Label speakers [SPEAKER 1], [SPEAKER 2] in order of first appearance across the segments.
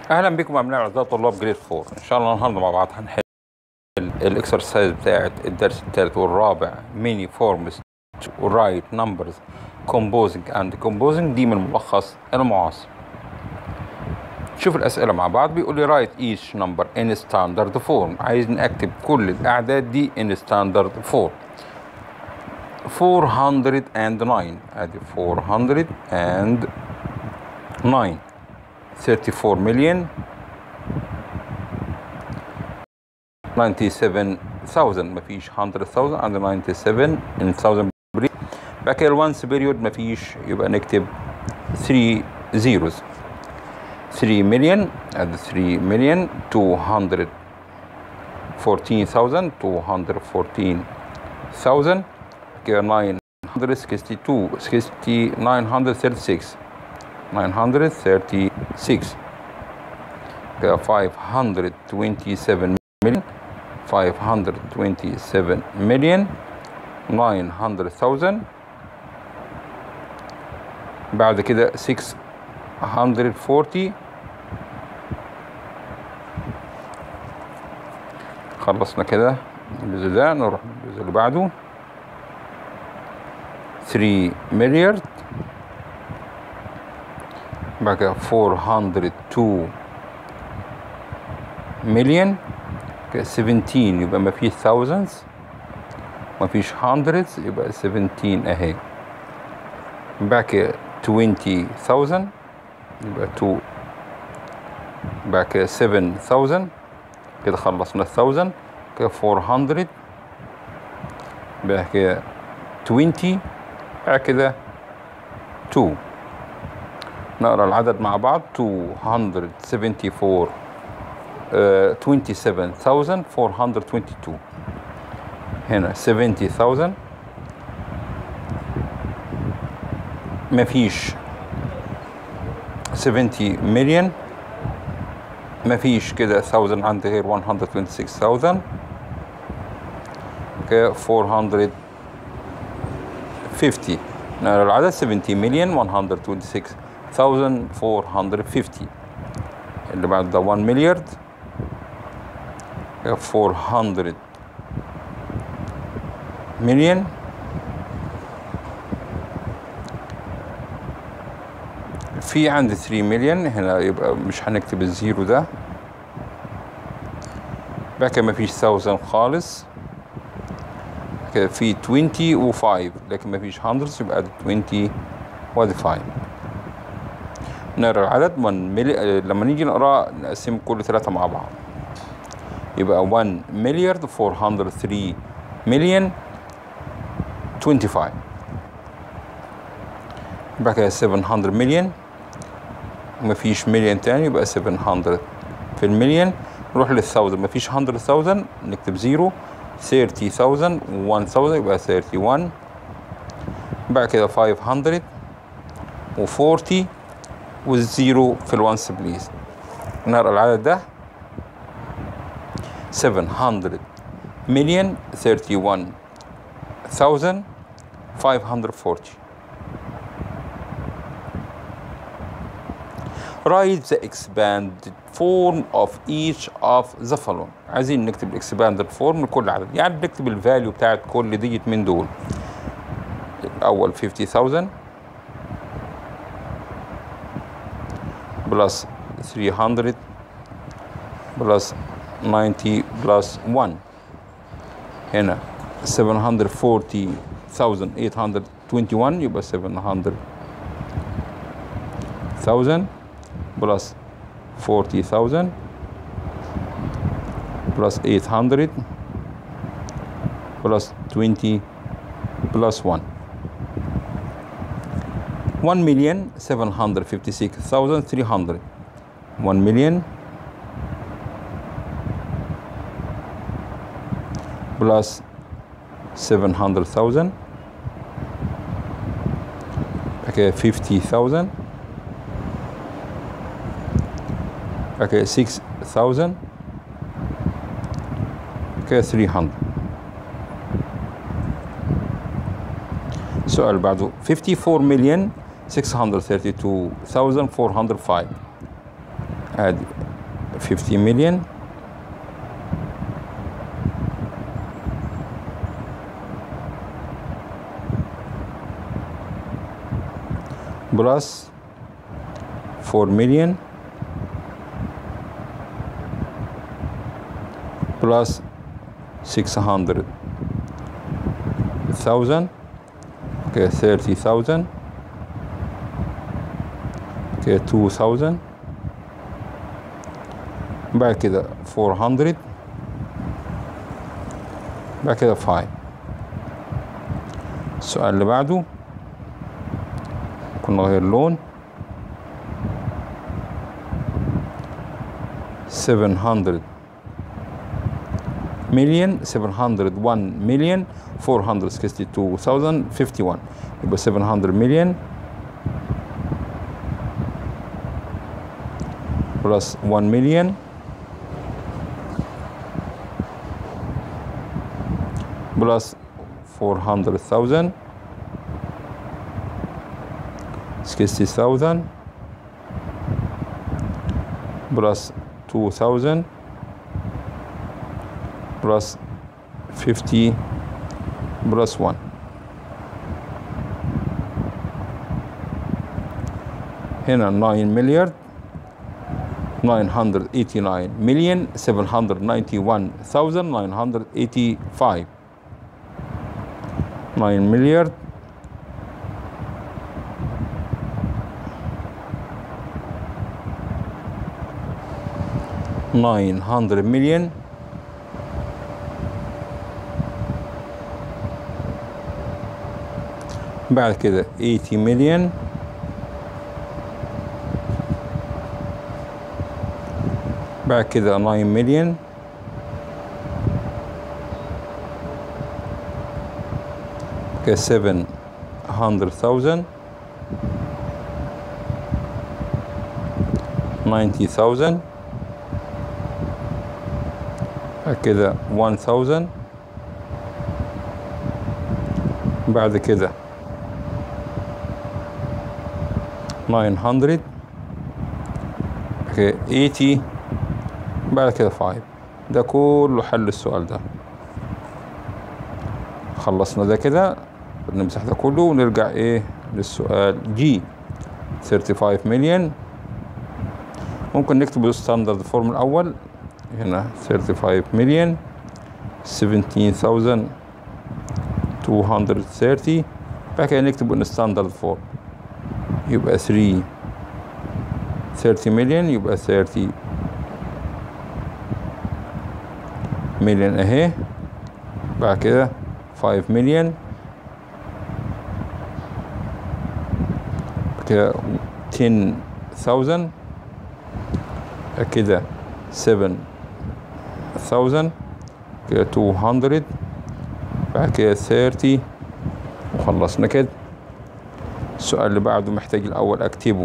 [SPEAKER 1] اهلا بكم ابناء اعزائي طلاب جريد 4 ان شاء الله النهارده مع بعض هنحل الاكسرسايز بتاعت الدرس الثالث والرابع ميني فورمز ورايت نمبرز كومبوزنج اند كومبوزنج دي من ملخص المعاصر شوف الاسئله مع بعض بيقول لي رايت ايش نمبر ان ستاندرد فورم عايز نكتب كل الاعداد دي ان ستاندرد فورم 409 ادي 409 34 million 97,000 مفيش 100,000 عند 97 in 1000 بريد بعد كده الوانس بيريود مفيش يبقى نكتب 3 zeros 3 million ادي 3 million 214,000 214,000 كده 962 60 936 936 كده 527 million 527 million 900,000 بعد كده 640 خلصنا كده الجزء ده نروح الجزء اللي بعده 3 مليار بعد كده 402 مليون كده 17 يبقى ما فيش thousands ما فيش hundreds يبقى 17 اهي بعد كده 20,000 يبقى 2 بعد كده 7,000 كده خلصنا 1000 كده 400 بعد كده 20 بعد كده 2 نقرا العدد مع بعض 274 uh, 27422 هنا 70000 مفيش 70 مليون مفيش كده 1000 عندي غير 126000 كده 450 نقرا العدد 70 مليون 126 1450 اللي بعد ده 1 مليار 400 مليون في عندي 3 مليون هنا يبقى مش هنكتب الزيرو ده بعد كده مفيش 1000 خالص كده في 20 و5 لكن مفيش 100 يبقى 20 وادي 5 نقرا العدد 1 ملي... لما نيجي نقراه نقسم كل ثلاثة مع بعض يبقى 1 مليار 403 مليون 25 بعد كده 700 مليون مفيش مليون تاني يبقى 700 في المليون نروح للثاوزن مفيش 100000 نكتب زيرو 30000 1000 يبقى 31 بعد كده 500 و40 والزيرو في الوانس بليز نقرا العدد ده 700 مليون 31540 Write the expanded form of each of the following عايزين نكتب الاكسباندد فورم لكل عدد يعني نكتب الفاليو بتاعت كل ديجيت من دول الاول 50000 plus 300 plus 90 plus 1 هنا 740,821 يبقى 700,000 plus 40,000 plus 800 plus 20 plus 1 1 million 756,300 1 million plus 700,000 okay 50,000 okay 6,000 okay 300 السؤال اللي بعده 54 مليون 632,405 ادي 50 مليون بلس 4 مليون plus 600,000 okay 30,000 okay 2,000 بعد كده 400 بعد كده 5 السؤال اللي بعده ممكن نغير لون 700 million 701 million 462,051 يبقى 700 million plus 1 million plus 400,000 60,000 plus 2,000 plus 50 plus 1 هنا 9 مليار 989 million 791,985 9 مليار nine hundred million بعد كده 80 مليون بعد كده 9 مليون كده 700,000 90,000 بعد كده 1000 بعد كده 900 اوكي 80 بعد كده 5 ده كله حل السؤال ده خلصنا ده كده نمسح ده كله ونرجع ايه للسؤال جي 35 مليون ممكن نكتب الستاندرد فورم الاول هنا 35 مليون 17230 بعد كده نكتب الستاندرد فورم يبقى 3 30 مليون يبقى 30 مليون اهي بعد كده 5 مليون كده 10000 كده 7000 كده 200 بعد كده 30 وخلصنا كده السؤال اللي بعده محتاج الأول أكتبه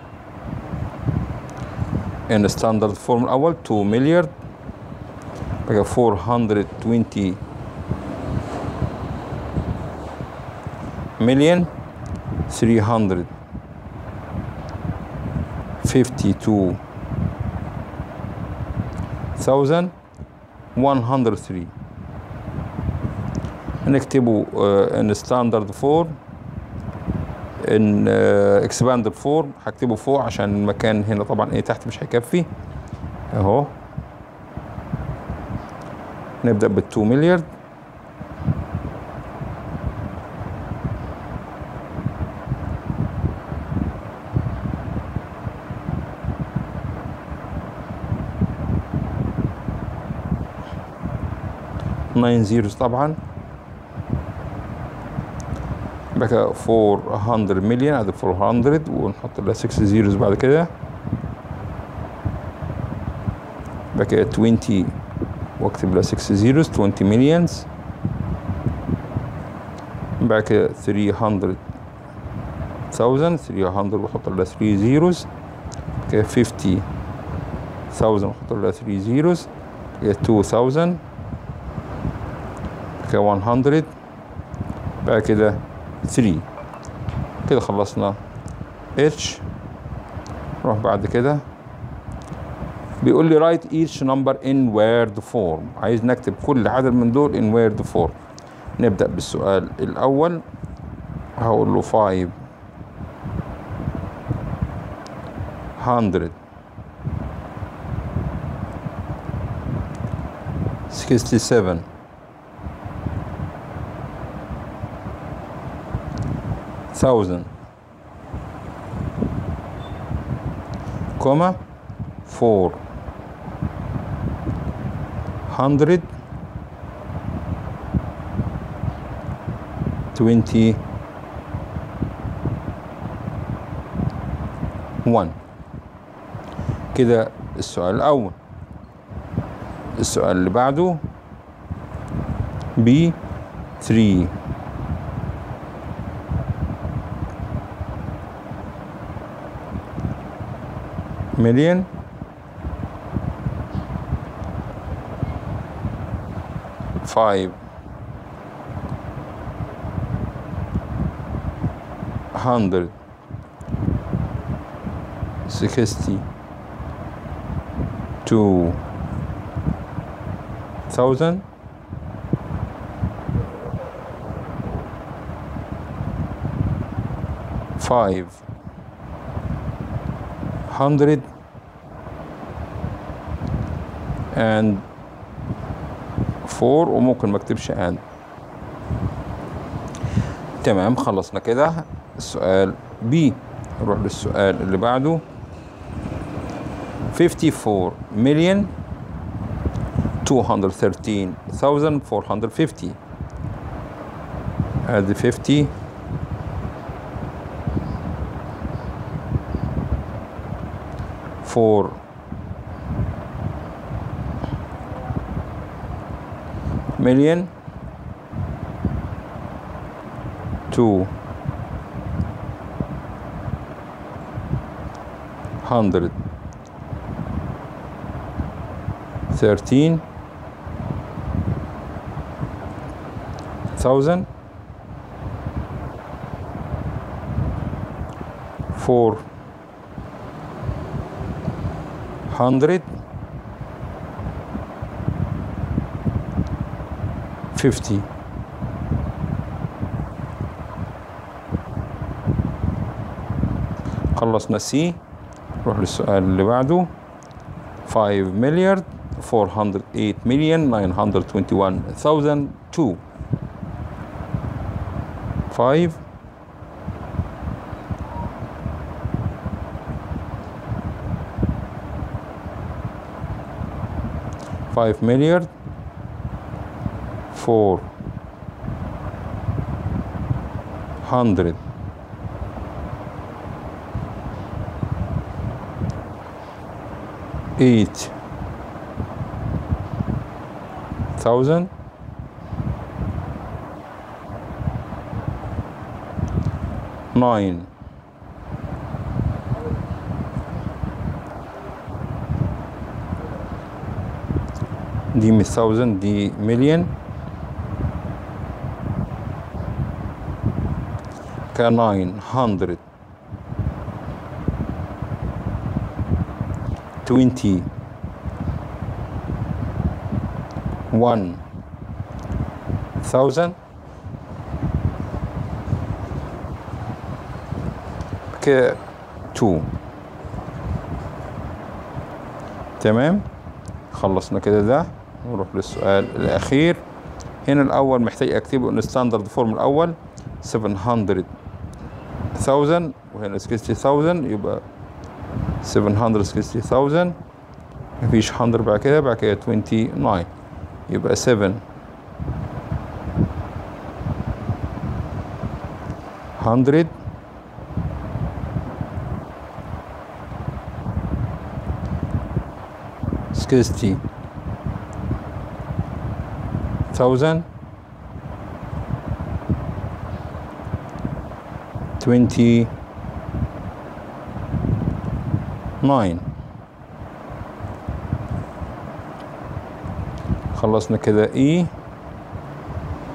[SPEAKER 1] in standard form الأول 2 مليار بقى 420 مليون 300 52 thousand 103 نكتبه in standard form ان اكسباندد فورم هكتبه فوق عشان المكان هنا طبعا ايه تحت مش هيكفي اهو نبدا بال 2 مليار ناين زيروز طبعا بقى 400 مليون ادي 400 ونحط لها 6 زيروز بعد كده بقى 20 واكتب لها 6 زيروز 20 مليونز بعد كده 300 thousand 300 واحط لها 3 زيروز كده 50 thousand واحط لها 3 زيروز كده 2000 كده 100 بعد كده 3 كده خلصنا اتش نروح بعد كده بيقول لي write each number in word form عايز نكتب كل عدد من دول in word form نبدأ بالسؤال الأول هقول له 5 hundred sixty seven thousand comma four hundred twenty one كده السؤال الأول السؤال اللي بعده B 3 million five hundred sixty two thousand five hundred and four وممكن ما اكتبش and تمام خلصنا كده السؤال B نروح للسؤال اللي بعده 54 million 213,450 ادي 50 4 million 2 hundred thirteen thousand four hundred fifty خلصنا سي نروح للسؤال اللي بعده 5 مليار 408 مليون 921,002 5 5 مليار 4 hundred eight thousand nine دي من thousand دي million ك nine hundred twenty one thousand ك two تمام خلصنا كده ده نروح للسؤال الأخير هنا الأول محتاج أكتبه إن ستاندرد فورم الأول 700,000 وهنا 60,000 يبقى 760,000 مفيش 100 بعد كده بعد كده 29 يبقى 7 100 60 thousand twenty nine خلصنا كده E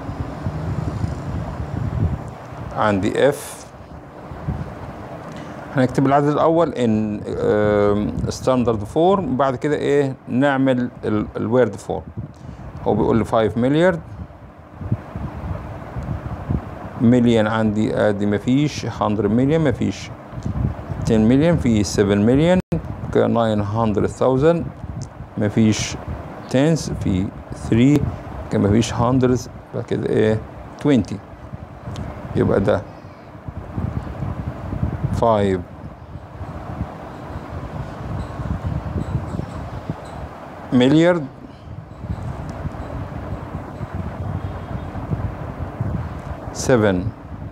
[SPEAKER 1] عندي F هنكتب العدد الاول ان ستاندرد فورم بعد كده ايه نعمل الوورد فورم هو بيقول لي 5 مليار مليون عندي ادي مفيش 100 مليون مفيش 10 مليون في 7 مليون كده 900,000 مفيش تنس في 3 كده مفيش هندرز بعد كده ايه 20 يبقى ده 5 مليار seven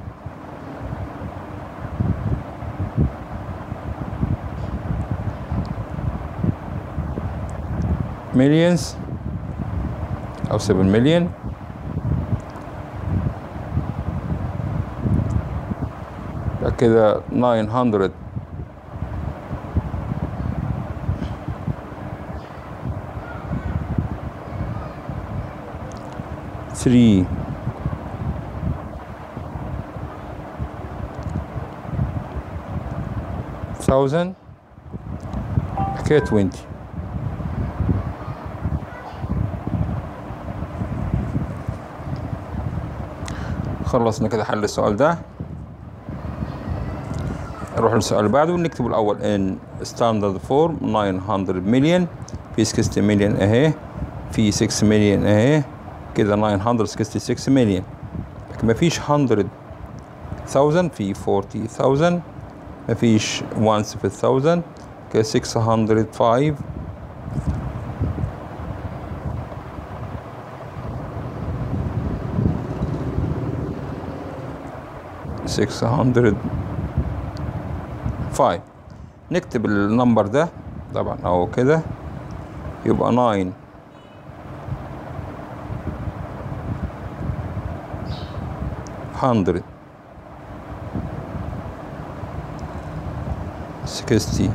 [SPEAKER 1] millions أو 7 million بعد كده 900 three thousand كده 20 خلصنا كده حل السؤال ده نروح للسؤال اللي بعده نكتب الاول ان ستاندرد فورم 900 مليون في 60 مليون اهي في 6 مليون اهي كده 966 مليون لكن مفيش 100 thousand في 40,000 مفيش once في الثاوزند كده 605 605 نكتب النمبر ده طبعا اهو كده يبقى 9 hundred sixty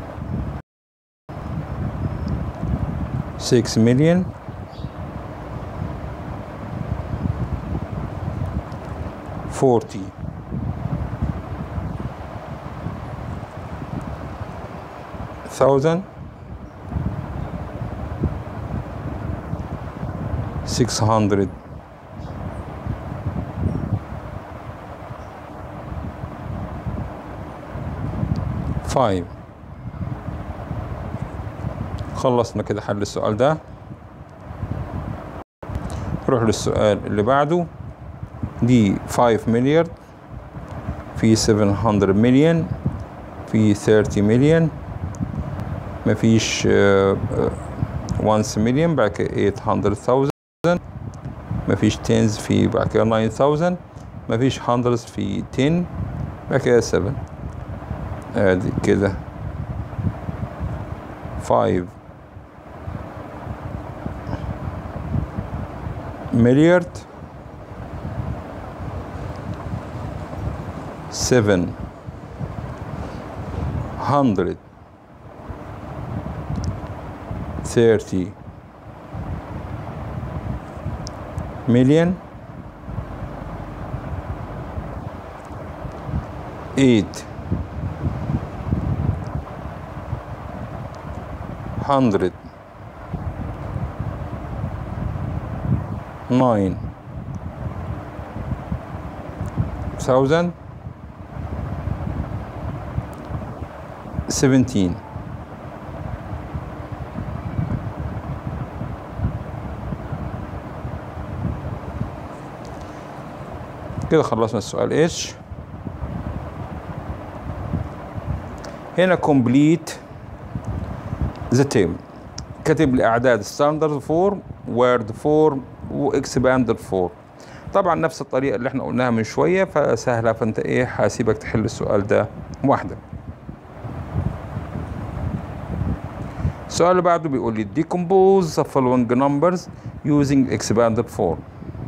[SPEAKER 1] six million forty thousand six hundred five خلصنا كده حل السؤال ده نروح للسؤال اللي بعده دي 5 مليار في 700 مليون في 30 مليون مفيش 1 مليون بعد كده 800,000 مفيش تنز في بعد كده 9000 مفيش هندرز في 10 بعد كده 7 ادي كده 5 مليار 7 hundred thirty million eight hundred nine thousand seventeen كده خلصنا السؤال ايش هنا complete the table كاتب لي اعداد ستاندرد فورم وورد فورم واكسباندد فورم طبعا نفس الطريقه اللي احنا قلناها من شويه فسهله فانت ايه هسيبك تحل السؤال ده واحده السؤال اللي بعده بيقول لي decompose the following numbers using expanded form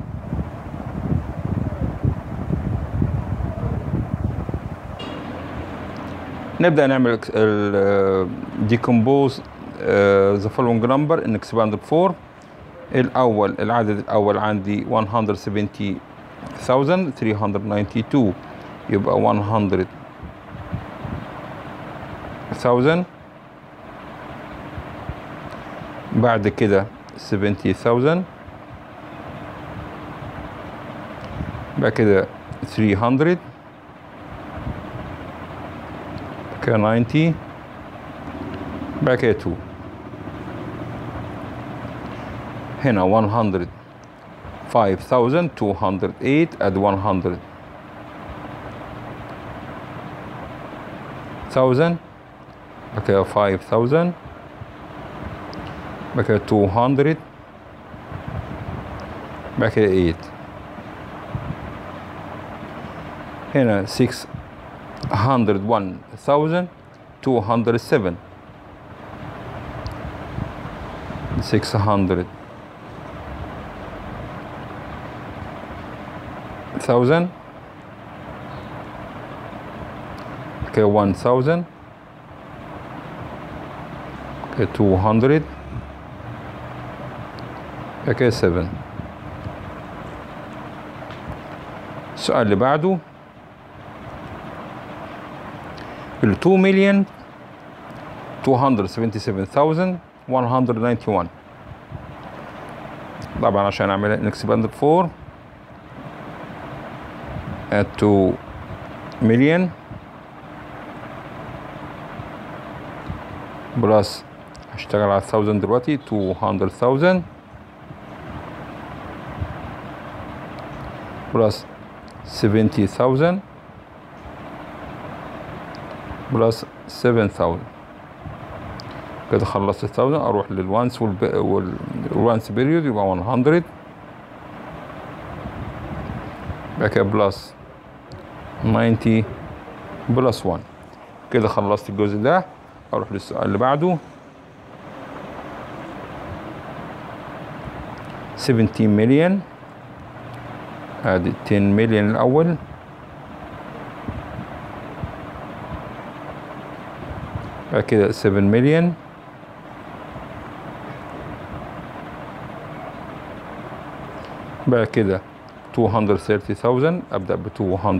[SPEAKER 1] نبدأ نعمل ال decompose the following number in expanded form الأول العدد الأول عندي 170,392 يبقى 100 thousand بعد كده seventy thousand بعد كده three hundred بعد كده ninety بعد كده two هنا one hundred five thousand two hundred eight at one hundred thousand بعد كده five thousand بعد كده two hundred بعد كده eight هنا six hundred one thousand two hundred seven six hundred thousand okay one thousand okay two hundred okay seven السؤال اللي بعده ال 2 million 277,191 طبعا عشان اعمل نكسباند 4 at 2 million بلس هشتغل على 1000 دلوقتي 200,000 بلس 70,000 بلس 7000 كده خلصت 1000 اروح للوانس والوانس بيريود يبقى 100 بعد كده بلس 90 بلس 1 كده خلصت الجزء ده اروح للسؤال اللي بعده 17 مليون ادي 10 مليون الاول بعد كده 7 مليون بعد كده 230,000 أبدأ ب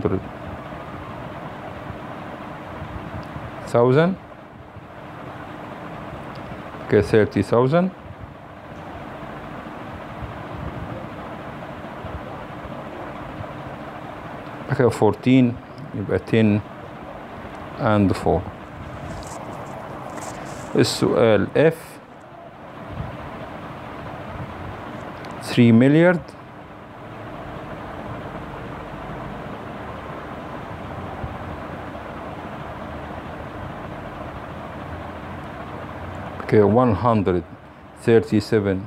[SPEAKER 1] 200,000 كده 30,000 بعد كده 14 يبقى 10 and 4 السؤال F 3 مليارد Okay, 137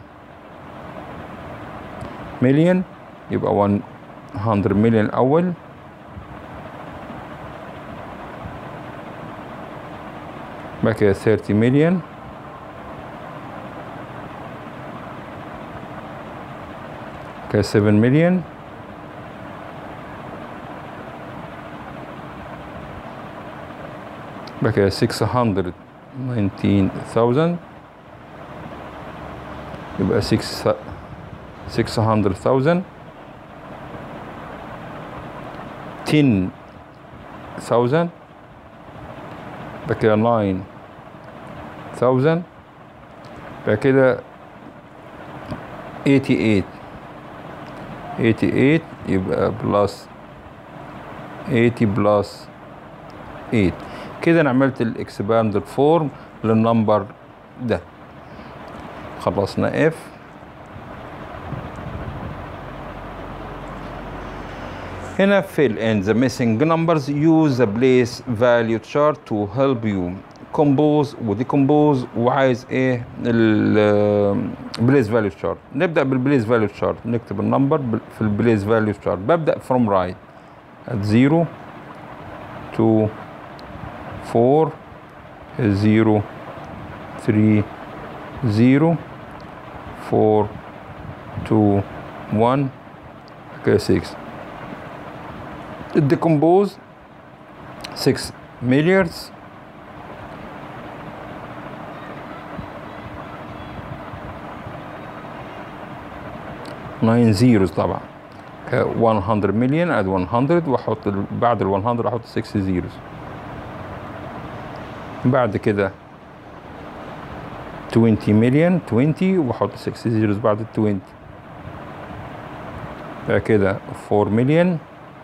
[SPEAKER 1] million يبقى 100 مليون الأول بعد كده 30 مليون كده 7 مليون بعد كده 619,000 يبقى 6 600,000 10,000 بعد كده 9,000 بعد كده 88 88 يبقى بلس 80 بلس 8 كده انا عملت الاكسباندد فورم للنمبر ده خلصنا اف هنا fill in the missing numbers use the place value chart to help you compose وديكمبوز وعايز ايه البليس فاليو شارت نبدا بالبليس فاليو شارت نكتب النمبر في البليس فاليو شارت ببدا from right at 0 2 4 0 3 0 4 2 1 okay 6 الديكمبوز 6 مليارds ناين زيروز طبعا 100 مليون اد 100 واحط بعد ال 100 احط 6 زيروز بعد كده 20 مليون 20 واحط 6 زيروز بعد ال 20 بعد كده 4 مليون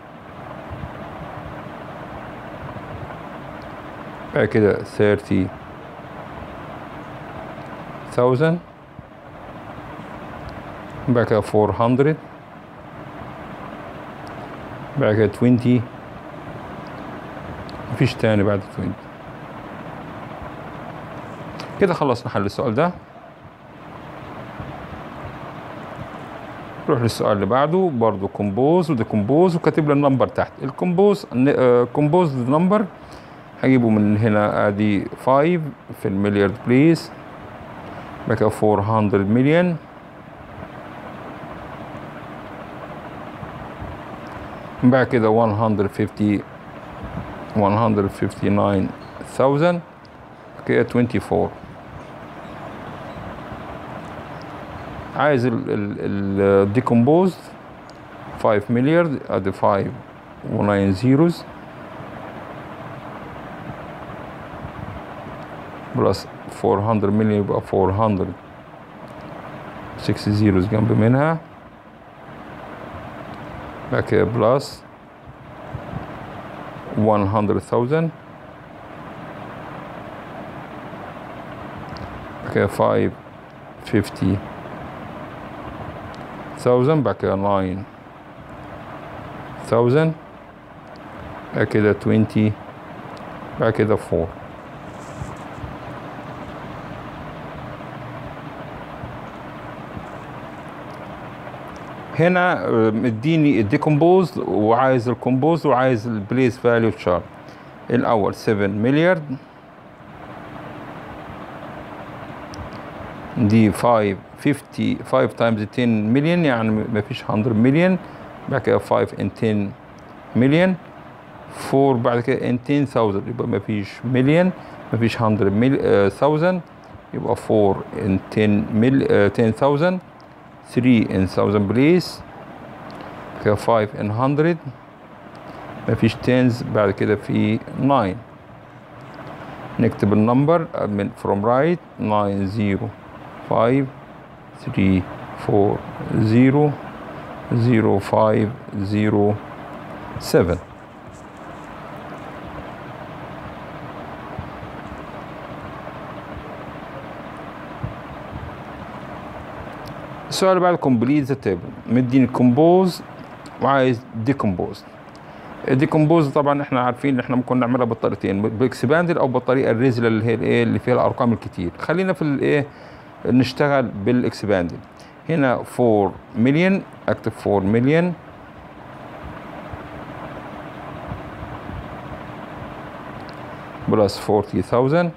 [SPEAKER 1] بعد كده 30 thousand بعد كده 400 بعد كده 20 مفيش تاني بعد 20 كده خلصنا حل السؤال ده نروح للسؤال اللي بعده برضو كومبوز وديكومبوز وكاتب لي النمبر تحت الكومبوز كومبوز نمبر هجيبه من هنا ادي 5 في المليار بليز بعد كده 400 مليون بعد كده 150 159000 كده 24 عايز ال decomposed 5 مليار ادي 5 و9 zeros بلس 400 مليون يبقى 400 6 zeros جنب منها بعد كده بلس 100,000 بعد كده 550 thousand بعد كده nine thousand بعد كده twenty بعد كده four هنا آه، مديني الديكومبوز وعايز الكومبوز وعايز البليس فاليو تشارت الاول 7 مليار دي 5 50 5 تايمز 10 مليون يعني ما فيش 100 مليون بعد كده 5 ان 10 مليون 4 بعد كده ان 10000 يبقى ما فيش مليون ما فيش 100 مل... آه، 1000 يبقى 4 ان 10 مل... آه، 10000 3 ان 1000 بليس كده 5 ان 100 ما فيش 10 بعد كده في 9 نكتب النمبر من from right 9 0 5 3 4 0 0 5 0 7 السؤال اللي بعد كومبليت ذا تيبل مديني كومبوز وعايز ديكومبوز الديكومبوز طبعا احنا عارفين ان احنا ممكن نعملها بالطريقتين باكسباندد او بالطريقه الريزله اللي هي الايه اللي فيها الارقام الكتير خلينا في الايه نشتغل بالاكسباندد هنا 4 مليون اكتب 4 مليون بلس 40000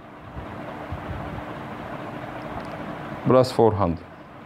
[SPEAKER 1] بلس 400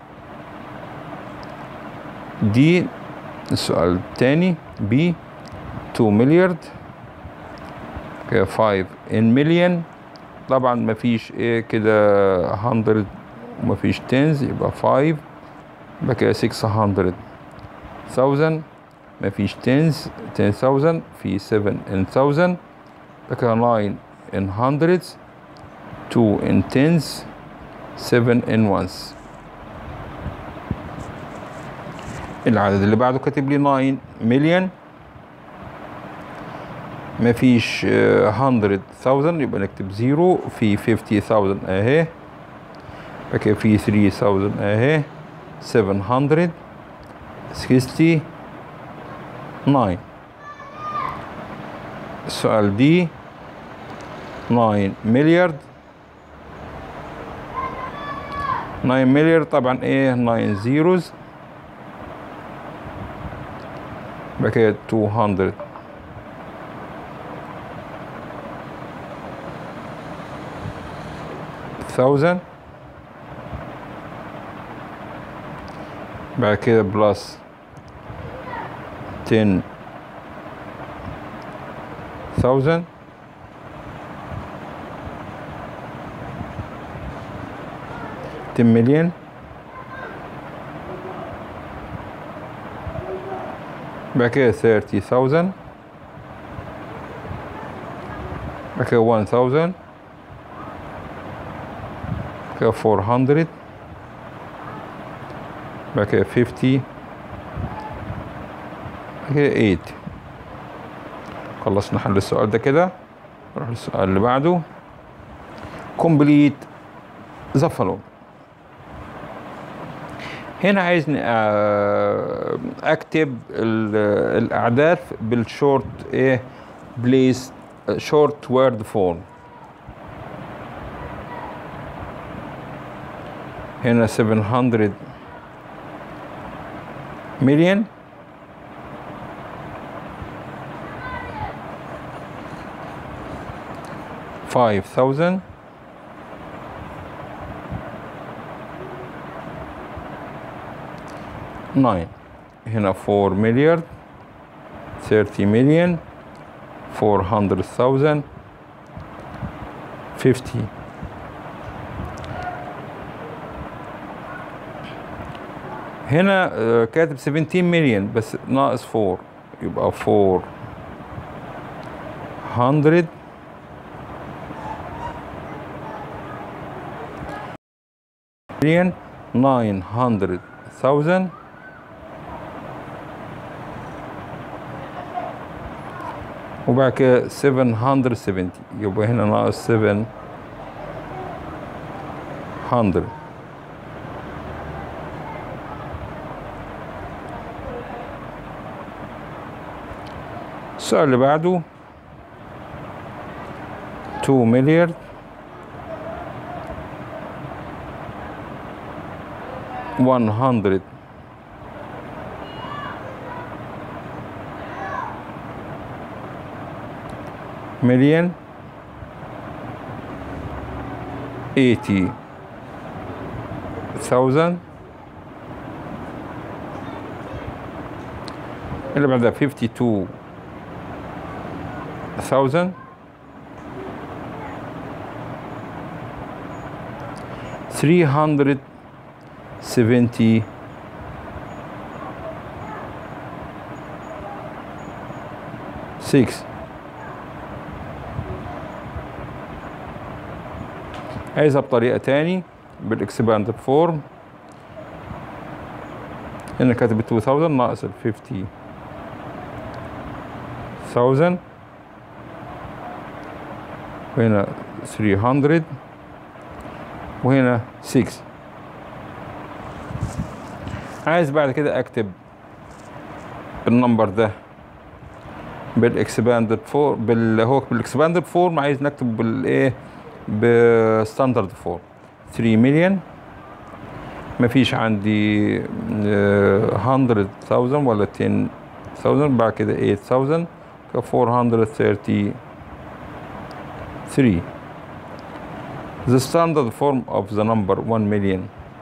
[SPEAKER 1] دي السؤال الثاني بي 2 مليار كده 5 ان مليون طبعا ما فيش ايه كده 100 وما فيش تنز يبقى 5 يبقى كده 600 1000 ما فيش تنز 10000 في 7 ان 1000 يبقى كده 9 ان hundreds 2 ان tens 7 ان ones العدد اللي بعده كاتب لي 9 مليون ما فيش آه، 100,000 يبقى نكتب زيرو في 50,000 اهي بعد كده في 3,000 اهي 769 السؤال دي 9 مليار 9 مليار طبعا ايه 9 زيروز بعد كده 200 thousand بعد كده بلس 10 thousand ten million بعد كده thirty thousand بعد كده one thousand كده 400 بعد كده 50 بعد كده 8 خلصنا حل السؤال ده كده نروح للسؤال اللي بعده complete the following هنا عايزني آه، اكتب ال- الاعداد بالشورت ايه بليس شورت وورد فورم هنا 700 مليون five thousand nine هنا four million thirty million four hundred thousand fifty هنا آه، كاتب 17 مليون بس ناقص 4 يبقى 400 مليون 900,000 وبعد كده 770 يبقى هنا ناقص 700 السؤال اللي بعده 2 مليار one hundred million eighty thousand اللي بعدها fifty two thousand three hundred seventy six عايزها بطريقة تاني بالاكسباندد فورم هنا كاتب 2000 ناقص ال 50000 وهنا 300 وهنا 6 عايز بعد كده اكتب النمبر ده بالاكسباندد فور بال هو بالاكسباندد فورم عايز نكتب بالايه بستاندرد فورم 3 مليون مفيش عندي آه، 100,000 ولا 10,000 بعد كده 8,000 ك 433 The standard form of the number 1 million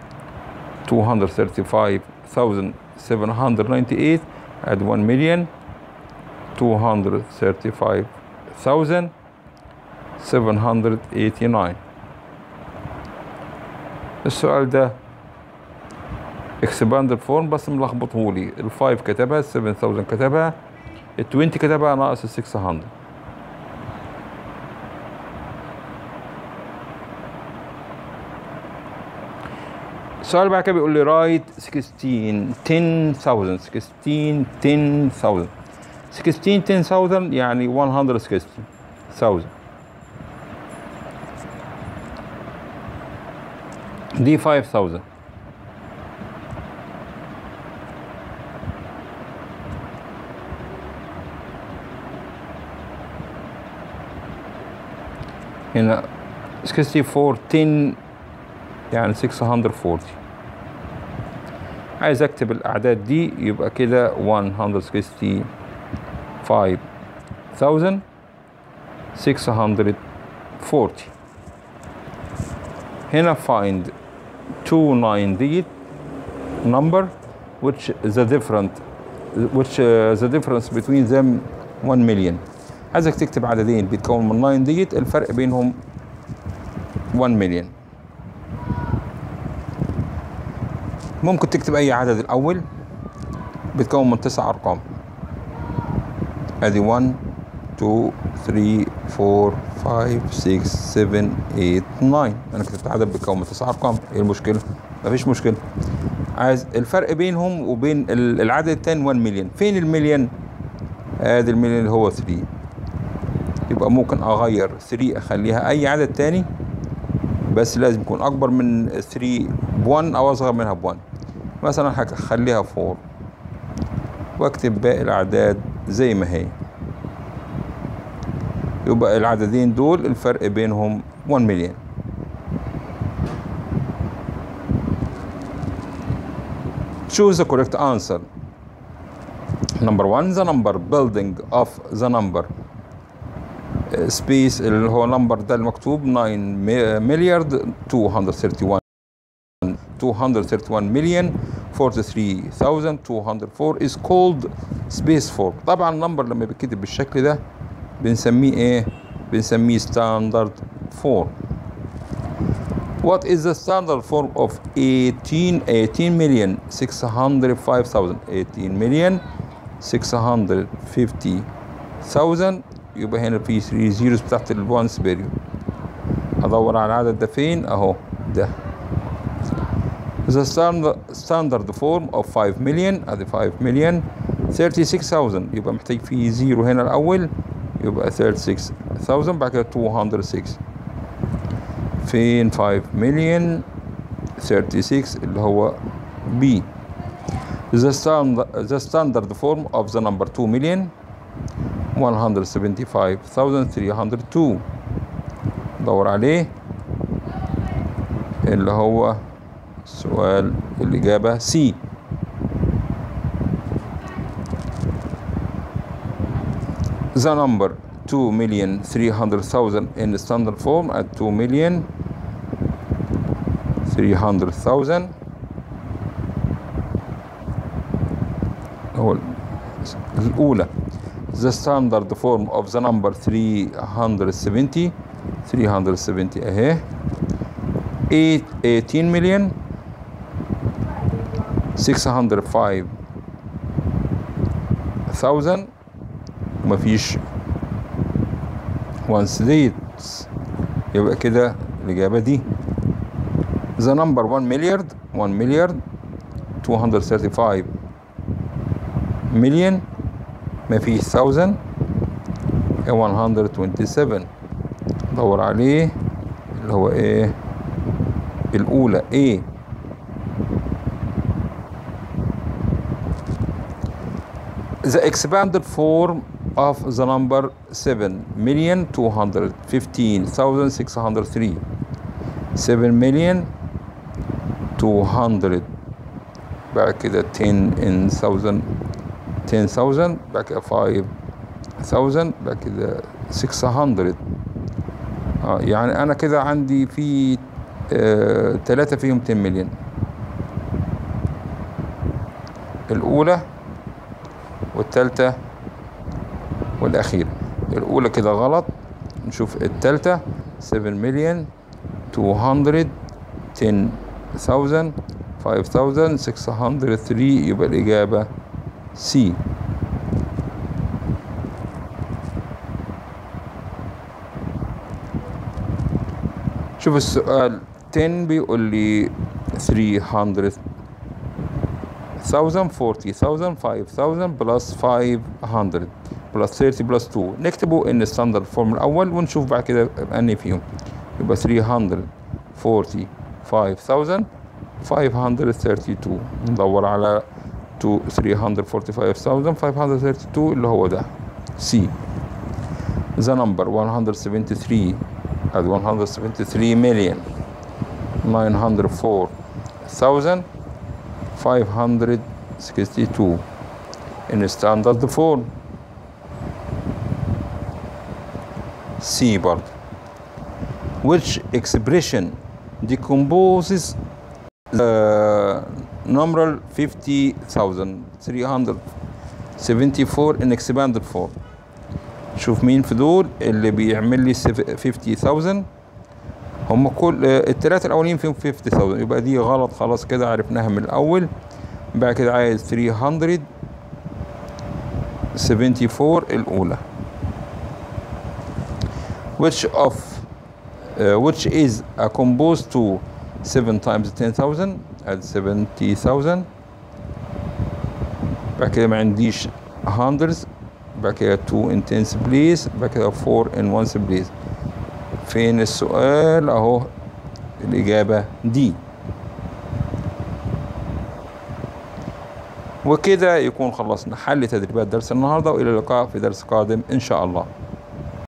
[SPEAKER 1] 235,798 at 1 million 235,789 السؤال ده expanded form بس ملخبطهولي ال 5 كتبها ال 7000 كتبها ال 20 كتبها ناقص ال 600 السؤال بعد كده بيقول لي رايت 16 10000 16 10000 16 10000 يعني 160000 دي 5000 هنا 64 10 يعني 640 عايز اكتب الاعداد دي يبقى كده 165640 هنا find 29 digit number which the different which uh, the difference between them 1 million عايزك تكتب عددين بيتكون من 9 ديجيت الفرق بينهم 1 مليون ممكن تكتب اي عدد الاول بيتكون من تسع ارقام ادي 1 2 3 4 5 6 7 8 9 انا كتبت عدد بيتكون من تسع ارقام ايه المشكله مفيش مشكله عايز الفرق بينهم وبين ال- العدد التاني 1 مليون فين المليون ادي المليون اللي هو 3 يبقى ممكن اغير 3 اخليها اي عدد تاني بس لازم يكون اكبر من 3 ب 1 او اصغر منها ب 1 مثلا هخليها 4 واكتب باقي الاعداد زي ما هي يبقى العددين دول الفرق بينهم 1 مليون choose the correct answer number one the number building of the number سبيس اللي هو نمبر ده المكتوب 9 مليار 231 231 مليون 43204 is called space 4 طبعا النمبر لما بيتكتب بالشكل ده بنسميه ايه بنسميه standard 4 What is the standard form of 18 18 million 605,000 18 million 650,000 يبقى هنا في 3 زيروز بتاعت الوانس بيريود ادور على العدد ده فين اهو ده The standard, standard form of 5 million ادي 5 million 36,000 يبقى محتاج فيه زيرو هنا الاول يبقى 36,000 بعد كده 206 فين 5 million 36 اللي هو B The standard, the standard form of the number 2 million 175,302 دور عليه اللي هو سؤال الإجابة C The number 2 million 300,000 in the standard form at 2 million 300,000 هو الأولى the standard form of the number 370 370 اهي 8 18 million 605 thousand ومفيش once dates يبقى كده الإجابة دي the number 1 مليار 1 مليار 235 million ما فيش 1000 127 دور عليه اللي هو ايه الاولى ايه the expanded form of the number 7 million 215,603 7 million 200 بعد كده 10 in 1000 10,000 بعد كده 5,000 بعد كده 600 اه يعني انا كده عندي في آه تلاتة فيهم 10 مليون الاولى والتالتة والاخيرة الاولى كده غلط نشوف التالتة 7 مليون 200 10,000 5603 يبقى الإجابة سي شوف السؤال 10 بيقول لي 300 1000 40000 5000 بلس 500 بلس 30 بلس 2 نكتبه ان ستاندرد فورم الاول ونشوف بعد كده اني فيهم يبقى 340 5000 532 ندور على 345532 اللي هو ده سي the number 173 at 173 million 904,562 in standard form C برضه which expression decomposes the numeral 50,374 in expanded form شوف مين في دول اللي بيعمل لي 50,000 هم كل الثلاثة الأولين فيهم 50,000 يبقى دي غلط خلاص كده عرفناها من الأول بعد كده عايز 374 الأولى which of uh, which is a composed to 7 times 10,000 at 70,000 بعد كده ما عنديش hundreds بعد كده 2 in tens place بعد كده 4 in ones place فين السؤال اهو الإجابة دي وكده يكون خلصنا حل تدريبات درس النهارده والى اللقاء في درس قادم ان شاء الله